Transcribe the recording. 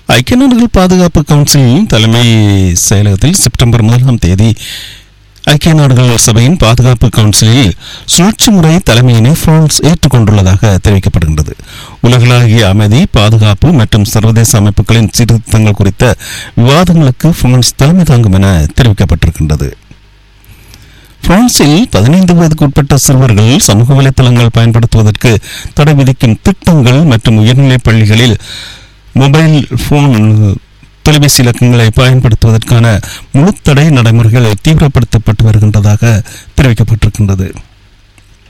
ஐக்கிய நாடுகள் பாதுகாப்பு கவுன்சில் தலைமை செயலகத்தில் செப்டம்பர் முதலாம் தேதி ஐக்கிய நாடுகள் சபையின் பாதுகாப்பு கவுன்சிலில் சுழற்சி முறை தலைமையினை பிரான்ஸ் ஏற்றுக்கொண்டுள்ளதாக தெரிவிக்கப்படுகின்றது உலகளாவிய அமைதி பாதுகாப்பு மற்றும் சர்வதேச அமைப்புகளின் சீர்திருத்தங்கள் குறித்த விவாதங்களுக்கு பிரான்ஸ் தலைமை தாங்கும் என தெரிவிக்கப்பட்டிருக்கின்றது பிரான்சில் பதினைந்து வயதுக்கு உட்பட்ட சிறுவர்கள் சமூக வலைத்தளங்கள் பயன்படுத்துவதற்கு தடை விதிக்கும் திட்டங்கள் மற்றும் உயர்நிலைப் பள்ளிகளில் மொபைல் போன் தொலைபேசி இலக்கங்களை பயன்படுத்துவதற்கான முழு தடை நடைமுறைகள் தீவிரப்படுத்தப்பட்டு வருகின்றதாக தெரிவிக்கப்பட்டிருக்கின்றது